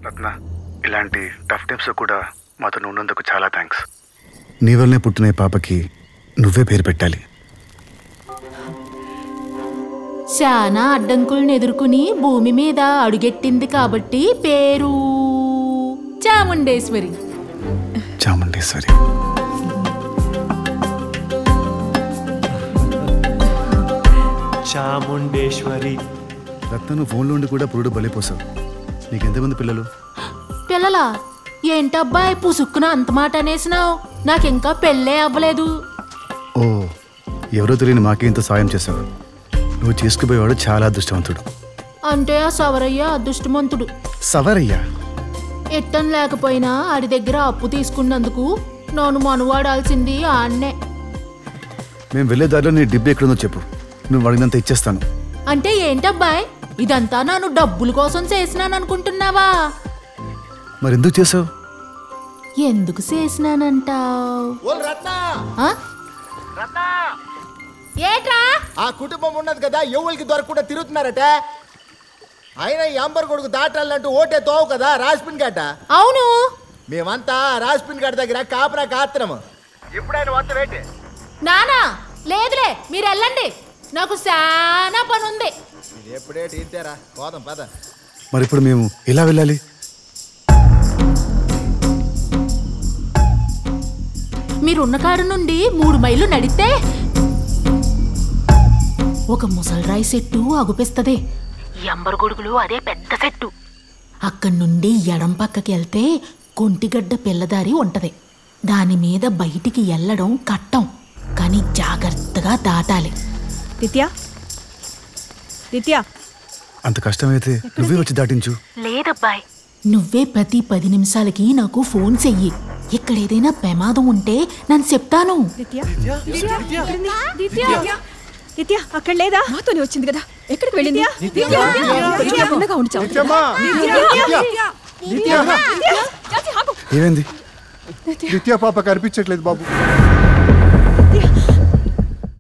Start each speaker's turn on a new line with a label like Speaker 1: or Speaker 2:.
Speaker 1: రత్న ఇలాంటి tough times కూడా మాతో నువ్వు ఉన్నందుకు చాలా థ్యాంక్స్ నీ వల్లనే పుట్టిన ఈ పాపకి నువ్వే పేరు పెట్టాలి
Speaker 2: శానా అడ్డంకులను ఎదుర్కొని భూమి మీద అడుగెట్టింది కాబట్టి పేరు చాముండేశ్వరి
Speaker 1: చాముండేశ్వరి
Speaker 3: చాముండేశ్వరి
Speaker 1: రత్న నువ్వు ఫోన్లో ఉండి కూడా పురుడు బలిపోసావు నీకెంతమంది పిల్లలు
Speaker 2: పిల్లలా ఏంటబ్బాయ్ పుసుక్కున అంత మాట అనేసినావు నాకింకా పెళ్ళే అవ్వలేదు
Speaker 1: ఓ ఎవరో తెలియని మాకే ఇంత సాయం చేశావు నువ్వు చేసుకుపోయేవాడు చాలా అదృష్టవంతుడు
Speaker 2: అంటే ఆ సవరయ్య అదృష్టమంతుడు
Speaker 1: సవరయ్యా
Speaker 2: ఎట్టం లేకపోయినా ఆడి దగ్గర అప్పు తీసుకున్నందుకు నన్ను మనువాడాల్సింది ఆన్నే
Speaker 1: మేము వెళ్ళే దారిలో నీ డిబ్బి ఎక్కడుందో చెప్పు నువ్వు అడిగినంత ఇచ్చేస్తాను
Speaker 2: అంటే ఏంటబ్బాయ్ ఇదంతా నన్ను డబ్బుల కోసం చేసినాననుకుంటున్నావా
Speaker 1: మరి ఎందుకు చేసావు
Speaker 2: ఎందుకు చేసినానంటావ్
Speaker 4: ఓల్ రత్న
Speaker 2: ఆ? ఏట్రా
Speaker 4: ఆ కుటుంబం ఉన్నది కదా ఎవరికి దొరకకుండా తిరుగుతున్నారట అయినా ఈ అంబర్ కొడుకు దాటాలంటూ ఓటే తోవు కదా రాజ్పిన్ గడ్డ
Speaker 2: అవును
Speaker 4: మేమంతా రాజ్పిన్ గడ్డ దగ్గర కాపరా కాత్రము ఇప్పుడైనా వద్ద వేటి
Speaker 2: నానా లేదులే మీరు వెళ్ళండి నాకు చాలా పని ఉంది
Speaker 4: ఇది ఎప్పుడేటి ఇంతేరా పోదాం పద
Speaker 1: మరి ఇప్పుడు మేము ఎలా వెళ్ళాలి
Speaker 2: మీరున్న కాడ నుండి మూడు మైళ్ళు నడితే ఒక ముసల్రాయి చెట్టు అగుపిస్తుంది ఎంబరగొడుగులు అదే పెద్ద చెట్టు అక్కడి నుండి ఎడం పక్కకి వెళ్తే కొంటిగడ్డ పిల్లదారి ఉంటది దాని మీద బయటికి వెళ్ళడం కట్టం కానీ జాగ్రత్తగా దాటాలి
Speaker 5: దిత్య దిత్య
Speaker 1: అంత కష్టమైతే నువ్వే వచ్చి దాటించు
Speaker 2: లేదబ్బాయ్ నువ్వే ప్రతి పది నిమిషాలకి నాకు ఫోన్ చెయ్యి ఇక్కడ ఏదైనా ప్రమాదం ఉంటే నన్ను చెప్తాను
Speaker 5: దిత్య ఎక్కడుంది? దిత్య దిత్య అక్కడ లేదా నాతోనే వచ్చింది కదా ఎక్కడికి వెళ్ళింది దిత్య కొంచెం చిన్నగా ఉండి చావు. దిత్య, దిత్య, ఆగు.
Speaker 1: ఏమైంది
Speaker 6: నిత్య పాప కనిపించట్లేదు బాబు